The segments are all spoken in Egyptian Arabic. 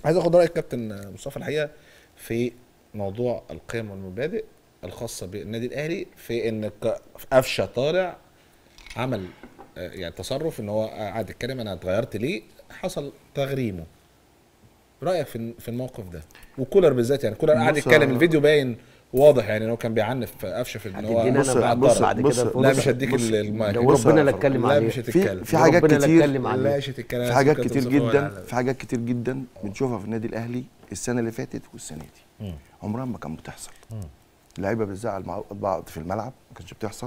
عايز اخد راي الكابتن مصطفى الحقيقه في موضوع القيم والمبادئ الخاصه بالنادي الاهلي في ان ك- قفشه طالع عمل آه، يعني تصرف ان هو قعد يتكلم انا اتغيرت ليه حصل تغريمه رايك في في الموقف ده وكولر بالذات يعني كولر قعد بص- يتكلم الفيديو باين واضح يعني ان هو كان بيعنف قفشه في ان هو هتديني بص- انا بعد بص- بعد بص- كده لا الفرصة؟ مش هديك بص- ال- المايك لو بص- ربنا لا اتكلم لا عليه مش هتتكلم في حاجات ربنا لا كتير اتكلم عليه. لا مش هتتكلم في حاجات كابتن كتير مصطفى جدا ولا- في حاجات كتير جدا بنشوفها في النادي الاهلي السنه اللي فاتت والسنه دي مم. عمرها ما كان بتحصل اللعيبه بتزعل مع بعض في الملعب ما كانش بتحصل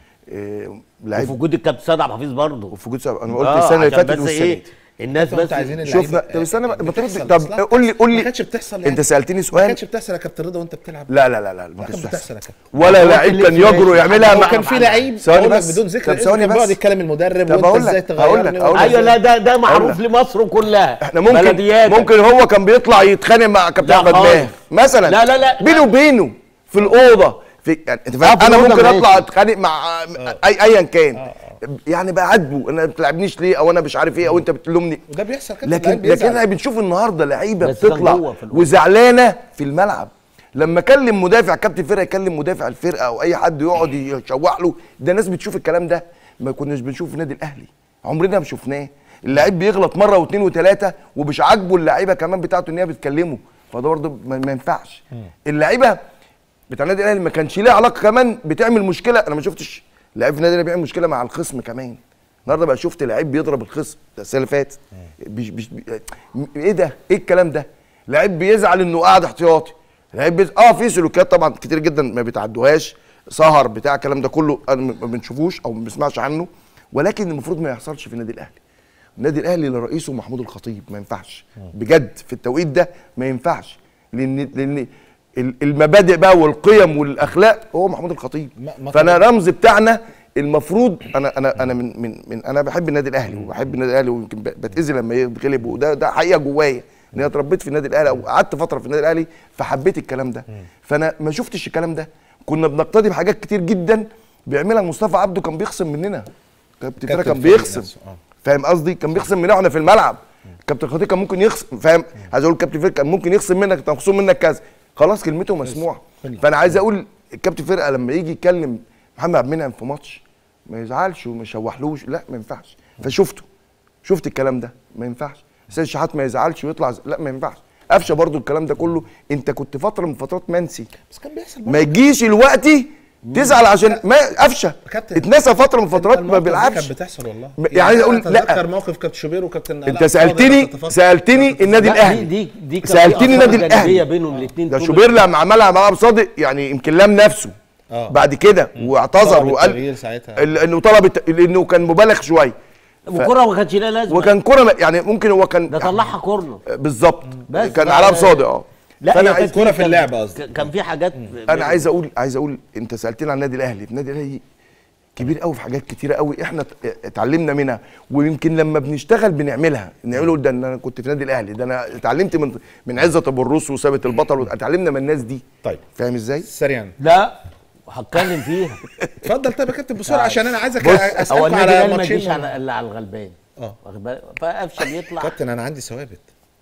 إيه وفي لعيب وجود الكابتن سيد عبد الحفيظ برضه وفي وجود سبب انا قلت آه، السنه اللي عشان فاتت بس والسنه ايه دي الناس انتوا بس عايزين شفنا اللعيبة- طب استنى بقى، ما ترد- بتحصل، طب بس لا، قول لي قول ما لي كانتش بتحصل انت يعني. سالتني ما سؤال كانتش بتحصل يا كابتن رضا وانت بتلعب لا لا لا لا ما ما كانش كانت بتحصل بتحصل يا كابتن ولا قلت لعيب لي كان ماشي. يجرؤ يعملها هو مع كان في لعيب ثواني اقول لك بس. بدون ذكر طب ثواني اسمه، كان بيقعد بس. يتكلم المدرب طب وانت أقول ازاي لك- هقول تغيرني لك- هقول لك. ايوه لا ده ده معروف لك. لمصر كلها احنا ممكن بلدياتك. ممكن هو كان بيطلع يتخانق مع كابتن لا احمد خالص. ماهر مثلا لا لا لا. بينه وبينه في الاوضه في يعني انت فاهم في انا الأوضة ممكن ماشي. اطلع اتخانق مع اي ايا كان يعني بعاتبه انا ما بتلعبنيش ليه او انا مش عارف ايه او انت بتلومني وده بيحصل كابتن لكن اللعيب لكن بيزعل. احنا بنشوف النهارده لعيبه بس كان بتطلع جوه في الأوضة. وزعلانه في الملعب لما كلم مدافع كابتن فرقه يكلم مدافع الفرقه او اي حد يقعد يشوح له ده ناس بتشوف الكلام ده ما كناش بنشوفه في النادي الاهلي عمرنا ما شفناه اللعيب بيغلط مره واثنين وثلاثه ومش عاجبه اللعيبه كمان بتاعته ان هي بتكلمه فده برضه ما ما ينفعش اللعيبه بتاع النادي الاهلي ما كانش ليه علاقه كمان بتعمل مشكله انا ما شفتش لعيب في النادي الاهلي بيعمل مشكله مع الخصم كمان النهارده بقى شفت لعيب بيضرب الخصم ده السنه اللي فاتت بيش بيش بي... ايه ده ايه الكلام ده لعيب بيزعل انه قاعد احتياطي لعيب بيز... اه في سلوكيات طبعا كتير جدا ما بيتعدوهاش سهر بتاع الكلام ده كله انا ما بنشوفوش او ما بنسمعش عنه ولكن المفروض ما يحصلش في النادي الاهلي النادي الاهلي اللي رئيسه محمود الخطيب ما ينفعش بجد في التوقيت ده ما ينفعش لان لان ال- المبادئ بقى والقيم والاخلاق هو محمود الخطيب ما- ما فانا رمز بتاعنا المفروض انا انا انا من من, من انا بحب النادي الاهلي وبحب النادي الاهلي ويمكن ب- بتاذي لما يتغلب وده ده حقيقه جوايا ان انا اتربيت في النادي الاهلي او قعدت فتره في النادي الاهلي فحبيت الكلام ده فانا ما شفتش الكلام ده كنا بنقتدي بحاجات كتير جدا بيعملها مصطفى عبده كان بيخصم مننا كابتن فرقة كابتن كان فريق بيخصم نفسه، آه. فاهم قصدي كان بيخصم مننا واحنا في الملعب كابتن خطيب كان ممكن يخصم فاهم عايز اقول كابتن فرقه كان ممكن يخصم منك كان مخصوم منك كذا خلاص كلمته مسموعه فانا عايز اقول الكابتن فرقه لما يجي يتكلم محمد عبد المنعم في ماتش ما يزعلش وما يشوحلوش لا ما ينفعش فشفته شفت الكلام ده ما ينفعش سيد شحات ما يزعلش ويطلع ز- لا ما ينفعش قفشه برضو الكلام ده كله انت كنت فتره من فترات منسي بس كان بيحصل ما يجيش الوقت تزعل عشان ما قفشه كابتن، اتنسى فتره من فترات ما المواقف دي بيلعبش كانت بتحصل والله م- يعني عايز أقول- لا. اتذكر موقف كابتن شوبير وكابتن انت علاء سالتني فاضل، تتفضل. سالتني النادي لا، الاهلي دي دي دي كان سالتني في النادي أسرار جانبية الاهلي بينهم الاثنين ده شوبير لما عملها مع عبد الصادق يعني يمكن لام نفسه آه. بعد كده واعتذر طلب وقال التغيير ساعتها. ال- انه طلب الت- انه كان مبالغ شويه والكره ما كانش لها لازمه وكان كره يعني ممكن هو كان ده طلعها كورنر بالظبط بس كان ف- علاء عبد الصادق اه لا فانا هي عايز كانت كرة في كان- اللعب قصدي. كان في حاجات انا عايز اقول عايز اقول انت سالتني عن النادي الاهلي النادي الاهلي كبير قوي في حاجات كتيره قوي احنا ات- اتعلمنا منها ويمكن لما بنشتغل بنعملها نعمله ده ان انا كنت في النادي الاهلي ده انا اتعلمت من من عزت ابو الروس وثابت البطل اتعلمنا من الناس دي طيب فاهم ازاي سريعا لا هتكلم فيها اتفضل طيب يا كابتن بسرعه عشان انا عايزك بص، هو اسالك النادي على الاهلي ما ماتشين يجيش على الا على الغلبان اه واخد بالك فقفشه بيطلع كابتن انا عندي ثوابت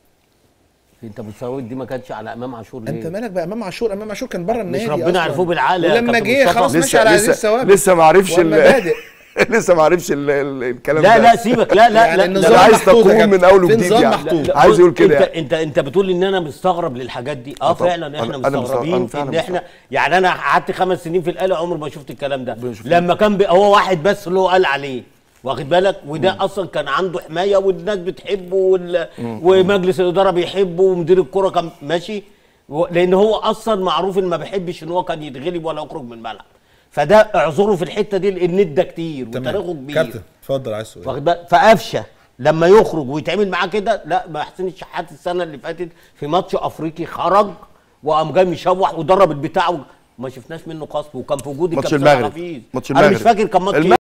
انت بتساوي دي ما كانتش على امام عاشور ليه؟ انت مالك بقى امام عاشور امام عاشور كان بره النادي ربنا أصلاً. عرفوه بالعقل يا ولما كابتن جه مصطفى. خلاص ماشي على هذه الثوابت لسه ما عرفش ال- والمبادئ لسه ما عرفش ال- ال- الكلام لا ده لا سيبك لا لا يعني لا النظام ده عايز محطوط يا تقوم كابتن. من أول في وجديد نظام يعني. محطوط لا. عايز يقول كده انت يعني. انت انت بتقول ان انا مستغرب للحاجات دي اه طبعا. فعلا احنا أنا- أنا مستغرب- مستغربين أنا في فعلا ان احنا يعني انا قعدت خمس سنين في الاهلي عمري ما شفت الكلام ده بنشوف لما كان بي- هو واحد بس اللي هو قال عليه واخد بالك وده اصلا كان عنده حمايه والناس بتحبه وال... ومجلس الاداره بيحبه ومدير الكره كان ماشي و... لان هو اصلا معروف ان ما بيحبش ان هو كان يتغلب ولا يخرج من الملعب فده اعذره في الحته دي لان ادى كتير وتاريخه كبير كابتن اتفضل عايز سؤال واخد بالك فقفشه لما يخرج ويتعمل معاه كده لا ما حسين الشحات السنه اللي فاتت في ماتش افريقي خرج وقام جاي مشوح وضرب البتاع و- ما شفناش منه قصف وكان في وجود ماتش الكابتن المغرب. حفيظ ماتش انا مش المغرب. فاكر كان ماتش الم- إيه.